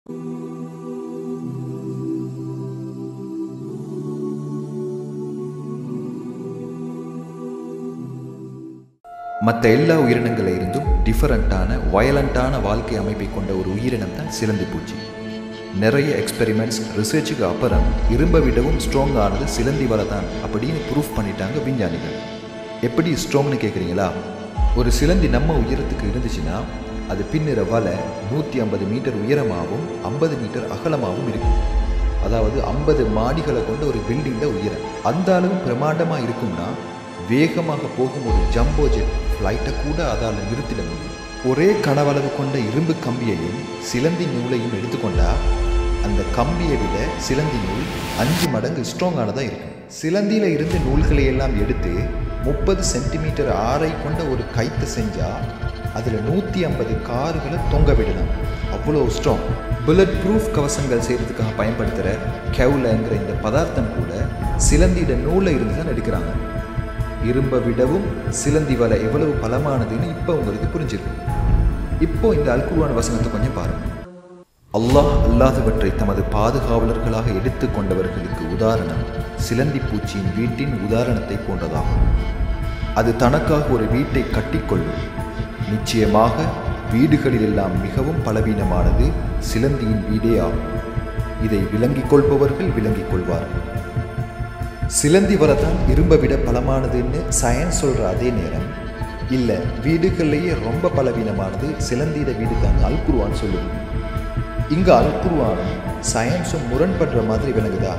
மற்ற எல்லா உயிரினங்களில் இருந்தும் டிஃபரண்ட்டான வயலண்ட்டான வாழ்க்கை அமைப்பை கொண்ட ஒரு உயிரினம் தான் சிலந்தி பூச்சி நிறைய எக்ஸ்பெரிமெண்ட்ஸ் ரிசர்ச்சுக்கு அப்புறம் இரும்பை விடவும் ஸ்ட்ராங்கானது சிலந்தி வலை தான் அப்படின்னு ப்ரூஃப் பண்ணிட்டாங்க விஞ்ஞானிகள் எப்படி ஸ்ட்ராங்னு கேட்குறீங்களா ஒரு சிலந்தி நம்ம உயரத்துக்கு இருந்துச்சுன்னா அது பின்னிற வலை நூற்றி ஐம்பது மீட்டர் உயரமாகவும் ஐம்பது மீட்டர் அகலமாகவும் இருக்கும் அதாவது ஐம்பது மாடிகளை கொண்ட ஒரு பில்டிங்கில் உயரம் அந்த அளவு பிரமாண்டமாக இருக்கும்னா வேகமாக போகும் ஒரு ஜம்போ ஜெட் ஃப்ளைட்டை கூட அதால் நிறுத்திட முடியும் ஒரே கனவளவு கொண்ட இரும்பு கம்பியையும் சிலந்தி நூலையும் எடுத்துக்கொண்டா அந்த கம்பியை விட சிலந்தி நூல் அஞ்சு மடங்கு ஸ்ட்ராங்கானதாக இருக்கும் சிலந்தியில் இருந்து நூல்களை எல்லாம் எடுத்து முப்பது சென்டிமீட்டர் ஆரை கொண்ட ஒரு கைத்தை செஞ்சால் அதில் நூற்றி ஐம்பது கார்களை தொங்க விடலாம் அவ்வளோ ஸ்ட்ராங் புல்லட் ப்ரூஃப் கவசங்கள் செய்கிறதுக்காக பயன்படுத்துகிற கெவ்லங்கிற இந்த பதார்த்தம் கூட சிலந்தியிட நூலை இருந்து தான் எடுக்கிறாங்க இரும்பை விடவும் சிலந்தி வலை எவ்வளவு பலமானதுன்னு இப்போ உங்களுக்கு புரிஞ்சிருக்கும் இப்போ இந்த அல்குர்வான் வசனத்தை கொஞ்சம் பாருங்க அல்லாஹ் அல்லாதவற்றை தமது பாதுகாவலர்களாக எடுத்துக்கொண்டவர்களுக்கு உதாரணம் சிலந்தி பூச்சியின் வீட்டின் உதாரணத்தை போன்றதாகும் அது தனக்காக ஒரு வீட்டை கட்டிக்கொள்ளும் நிச்சயமாக வீடுகளில் எல்லாம் மிகவும் பலவீனமானது சிலந்தியின் வீடே ஆகும் இதை விளங்கிக் கொள்பவர்கள் விளங்கிக் கொள்வார்கள் சிலந்தி வலை தான் இரும்பை விட பலமானதுன்னு சயின்ஸ் சொல்கிற அதே நேரம் இல்லை வீடுகள்லேயே ரொம்ப பலவீனமானது சிலந்தியிட வீடு தான் அல்குருவான்னு சொல்லுது இங்கே அல்குருவானும் சயின்ஸும் முரண்படுற மாதிரி விளங்குதா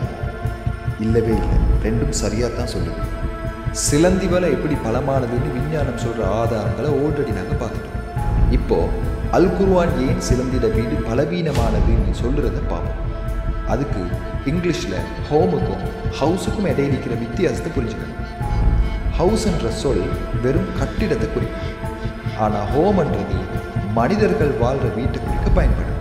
இல்லவே இல்லை ரெண்டும் சரியாக தான் சொல்லுது சிலந்தி வலை எப்படி பலமானதுன்னு விஞ்ஞானம் சொல்கிற ஆதாரங்களை ஆல்ரெடி நாங்கள் பார்த்துட்டோம் இப்போ அல்குருவான் ஏன் சிலந்திட வீடு பலவீனமானதுன்னு சொல்கிறத பார்ப்போம் அதுக்கு இங்கிலீஷில் ஹோமுக்கும் ஹவுஸுக்கும் இடையே இருக்கிற வித்தியாசத்தை புரிஞ்சுக்கணும் ஹவுஸ்ன்ற சொல் வெறும் கட்டிடத்தை குறிக்கும் ஆனால் ஹோம்ன்றது மனிதர்கள் வாழ்கிற வீட்டை குறிக்க பயன்படும்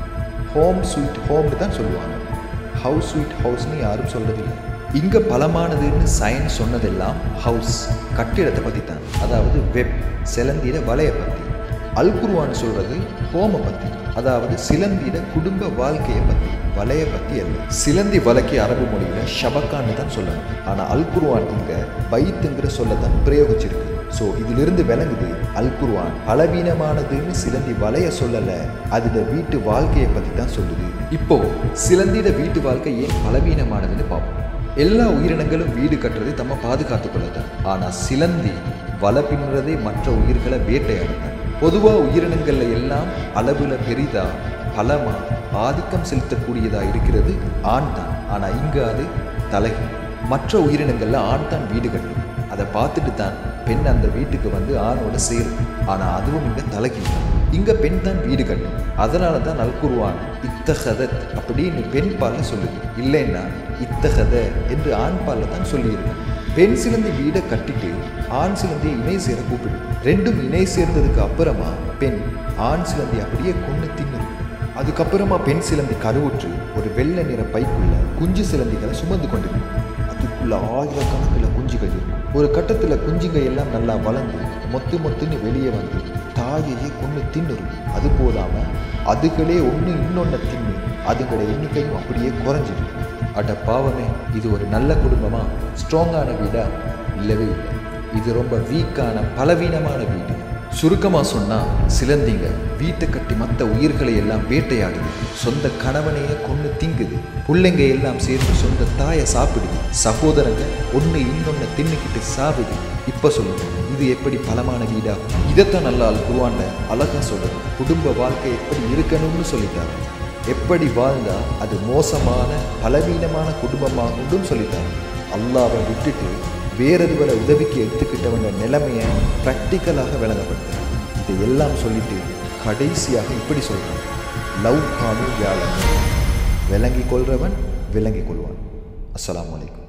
ஹோம் ஸ்வீட் ஹோம்னு தான் சொல்லுவாங்க ஹவுஸ் ஸ்வீட் ஹவுஸ்னு யாரும் சொல்றதில்லை இங்கே பலமானதுன்னு சயின்ஸ் சொன்னதெல்லாம் ஹவுஸ் கட்டிடத்தை பற்றி தான் அதாவது வெப் சிலந்திட வலையை பற்றி அல்குருவான்னு சொல்கிறது ஹோமை பற்றி அதாவது சிலந்திட குடும்ப வாழ்க்கையை பற்றி வலையை பற்றி அல்ல சிலந்தி வலைக்கு அரபு மொழியில் ஷபக்கான்னு தான் சொல்லணும் ஆனால் அல்குருவான் இங்கே பைத்துங்கிற சொல்லத்தான் பிரயோகிச்சிருக்கு ஸோ இதிலிருந்து விளங்குது அல்குர்வான் பலவீனமானதுன்னு சிலந்தி வலைய சொல்லலை அதில் வீட்டு வாழ்க்கையை பற்றி தான் சொல்லுது இப்போ சிலந்திட வீட்டு வாழ்க்கை ஏன் பலவீனமானதுன்னு பார்ப்போம் எல்லா உயிரினங்களும் வீடு கட்டுறது தம்ம பாதுகாத்து கொள்ளத்தான் ஆனால் சிலந்தி வலை பின்னுறதே மற்ற உயிர்களை வேட்டையாடுதான் பொதுவாக உயிரினங்கள்ல எல்லாம் அளவில் பெரிதா பலமா ஆதிக்கம் செலுத்தக்கூடியதா இருக்கிறது ஆண் தான் ஆனால் இங்கே அது தலைகி மற்ற உயிரினங்கள்ல ஆண் தான் வீடு கட்டும் அதை பார்த்துட்டு தான் பெண் அந்த வீட்டுக்கு வந்து ஆணோட சேரும் ஆனால் அதுவும் இங்கே தலைகீழ் தான் இங்கே பெண் தான் வீடு கட்டும் அதனால தான் நல்குருவான் இத்தகதத் அப்படின்னு பெண் பாலில் சொல்லுது இல்லைன்னா இத்தகத என்று ஆண் பாலில் தான் சொல்லியிருக்கு பெண் சிலந்தி வீடை கட்டிட்டு ஆண் சிலந்தியை இணை சேர கூப்பிடும் ரெண்டும் இணை சேர்ந்ததுக்கு அப்புறமா பெண் ஆண் சிலந்தி அப்படியே கொண்டு தின்னும் அதுக்கப்புறமா பெண் சிலந்தி கருவுற்று ஒரு வெள்ளை நிற பைக்குள்ள குஞ்சு சிலந்திகளை சுமந்து கொண்டிருக்கும் அதுக்குள்ள ஆயிரக்கணக்கில் குஞ்சுகள் இருக்கும் ஒரு கட்டத்தில் குஞ்சுங்க எல்லாம் நல்லா வளர்ந்து மொத்து மொத்துன்னு வெளியே வந்து தாயையே கொண்டு தின்னுரும் அது போதாம அதுகளே ஒன்று இன்னொன்று தின்னு அதுங்களோட எண்ணிக்கையும் அப்படியே குறைஞ்சிடும் அட பாவமே இது ஒரு நல்ல குடும்பமா ஸ்ட்ராங்கான வீடா இல்லவே இல்லை இது ரொம்ப வீக்கான பலவீனமான வீடு சுருக்கமாக சொன்னால் சிலந்திங்க வீட்டை கட்டி மற்ற உயிர்களை எல்லாம் வேட்டையாடுது சொந்த கணவனையே கொன்று திங்குது பிள்ளைங்க எல்லாம் சேர்ந்து சொந்த தாயை சாப்பிடுது சகோதரங்க ஒன்று இன்னொன்று தின்னுக்கிட்டு சாவுது இப்போ சொல்லுங்க இது எப்படி பலமான வீடா இதைத்தான் நல்லா குருவாண்ட அழகா சொல்றது குடும்ப வாழ்க்கை எப்படி இருக்கணும்னு சொல்லிட்டாரு எப்படி வாழ்ந்தா அது மோசமான பலவீனமான குடும்பமாகும் சொல்லிட்டாரு அல்லாவை விட்டுட்டு வேறொருவரை உதவிக்கு எடுத்துக்கிட்டவங்க நிலைமையை ப்ராக்டிக்கலாக விளங்கப்படுத்தார் இதையெல்லாம் சொல்லிட்டு கடைசியாக இப்படி சொல்கிறான் லவ் கானு யாழன் விளங்கி கொள்றவன் விளங்கி கொள்வான் அஸ்ஸலாமு அலைக்கும்